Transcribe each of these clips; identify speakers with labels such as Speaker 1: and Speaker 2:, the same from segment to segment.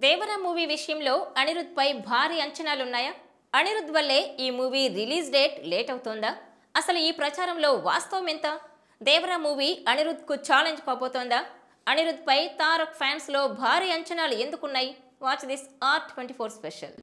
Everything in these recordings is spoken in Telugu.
Speaker 1: దేవర మూవీ విషయంలో అనిరుద్ పై భారీ అంచనాలున్నాయా అనిరుద్ వల్లే ఈ మూవీ రిలీజ్ డేట్ లేట్ అవుతోందా అసలు ఈ ప్రచారంలో వాస్తవం ఎంత దేవర మూవీ అనిరుద్ కు ఛాలెంజ్ కాబోతోందా అనిరుద్ పై తారక్ ఫ్యాన్స్ లో భారీ అంచనాలు ఎందుకున్నాయి watch this R twenty four special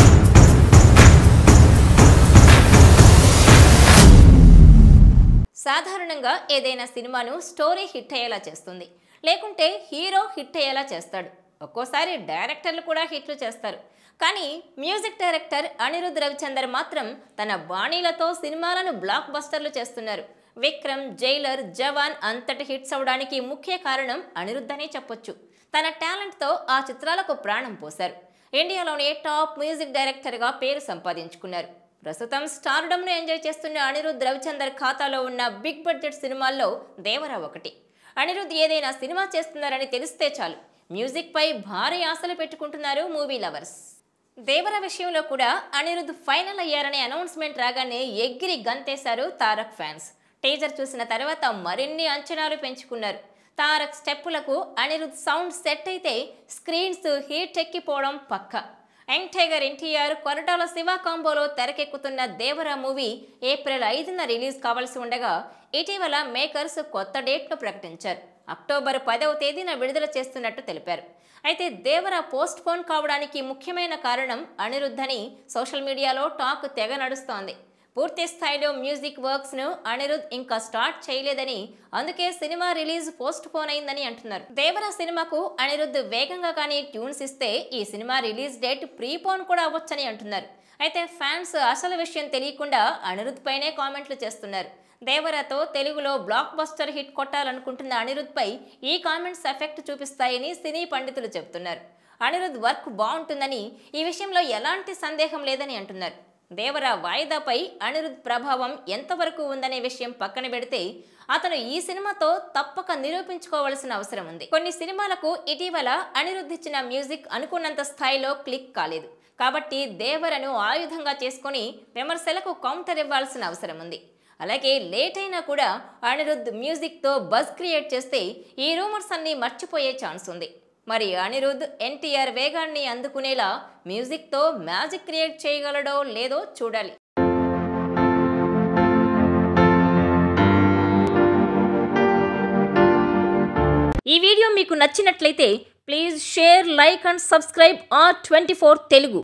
Speaker 1: సాధారణంగా ఏదైనా సినిమాను స్టోరీ హిట్ అయ్యేలా చేస్తుంది లేకుంటే హీరో హిట్ అయ్యేలా చేస్తాడు ఒక్కోసారి డైరెక్టర్లు కూడా హిట్లు చేస్తారు కానీ మ్యూజిక్ డైరెక్టర్ అనిరుద్ రవిచందర్ మాత్రం తన బాణీలతో సినిమాలను బ్లాక్ బస్టర్లు చేస్తున్నారు విక్రమ్ జైలర్ జవాన్ అంతటి హిట్స్ అవడానికి ముఖ్య కారణం అనిరుద్ అనే చెప్పొచ్చు తన టాలెంట్తో ఆ చిత్రాలకు ప్రాణం పోశారు ఇండియాలోనే టాప్ మ్యూజిక్ డైరెక్టర్గా పేరు సంపాదించుకున్నారు ప్రస్తుతం స్టార్డమ్ను ఎంజాయ్ చేస్తున్న అనిరుద్ రవిచందర్ ఖాతాలో ఉన్న బిగ్ బడ్జెట్ సినిమాల్లో దేవరా ఒకటి అనిరుద్ ఏదైనా సినిమా చేస్తున్నారని తెలిస్తే చాలు మ్యూజిక్ పై భారీ ఆశలు పెట్టుకుంటున్నారు మూవీ లవర్స్ దేవర విషయంలో కూడా అనిరుద్ ఫైనల్ అయ్యారనే అనౌన్స్మెంట్ రాగానే ఎగిరి గంతేశారు తారక్ ఫ్యాన్స్ టీజర్ చూసిన తర్వాత మరిన్ని అంచనాలు పెంచుకున్నారు తారక్ స్టెప్పులకు అనిరుద్ సౌండ్ సెట్ అయితే స్క్రీన్స్ హీట్ ఎక్కిపోవడం పక్కా యంగ్ టైగర్ ఎన్టీఆర్ కొరటాల శివ కాంబోలో తెరకెక్కుతున్న దేవర మూవీ ఏప్రిల్ ఐదున రిలీజ్ కావాల్సి ఉండగా ఇటీవల మేకర్స్ కొత్త డేట్ను ప్రకటించారు అక్టోబర్ పదవ తేదీన విడుదల చేస్తున్నట్టు తెలిపారు అయితే దేవర పోస్ట్ పోన్ కావడానికి ముఖ్యమైన కారణం అనిరుద్ధ్ అని సోషల్ మీడియాలో టాక్ తెగ నడుస్తోంది పూర్తి స్థాయిలో మ్యూజిక్ వర్క్స్ ను అనిరుద్ ఇంకా స్టార్ట్ చేయలేదని అందుకే సినిమా రిలీజ్ పోస్ట్ పోన్ అయిందని అంటున్నారు దేవర సినిమాకు అనిరుద్ వేగంగా కానీ ట్యూన్స్ ఇస్తే ఈ సినిమా రిలీజ్ డేట్ ప్రీపోన్ కూడా అవ్వచ్చని అంటున్నారు అయితే ఫ్యాన్స్ అసలు విషయం తెలియకుండా అనిరుద్ పైనే కామెంట్లు చేస్తున్నారు దేవరతో తెలుగులో బ్లాక్ బస్టర్ హిట్ కొట్టాలనుకుంటున్న అనిరుద్ పై ఈ కామెంట్స్ ఎఫెక్ట్ చూపిస్తాయని సినీ పండితులు చెబుతున్నారు అనిరుద్ వర్క్ బాగుంటుందని ఈ విషయంలో ఎలాంటి సందేహం లేదని అంటున్నారు దేవర వాయిదాపై అనిరుద్ ప్రభావం ఎంతవరకు ఉందనే విషయం పక్కన పెడితే అతను ఈ సినిమాతో తప్పక నిరూపించుకోవాల్సిన అవసరం ఉంది కొన్ని సినిమాలకు ఇటీవల అనిరుద్ ఇచ్చిన మ్యూజిక్ అనుకున్నంత స్థాయిలో క్లిక్ కాలేదు కాబట్టి దేవరను ఆయుధంగా చేసుకొని విమర్శలకు కౌంటర్ ఇవ్వాల్సిన అవసరం ఉంది అలాగే లేట్ అయినా కూడా అనిరుద్ మ్యూజిక్తో బజ్ క్రియేట్ చేస్తే ఈ రూమర్స్ అన్ని మర్చిపోయే ఛాన్స్ ఉంది మరి అనిరుద్ ఎన్టీఆర్ వేగాన్ని అందుకునేలా మ్యూజిక్తో మ్యాజిక్ క్రియేట్ చేయగలడో లేదో చూడాలి ఈ వీడియో మీకు నచ్చినట్లయితే please share like and subscribe R twenty Telugu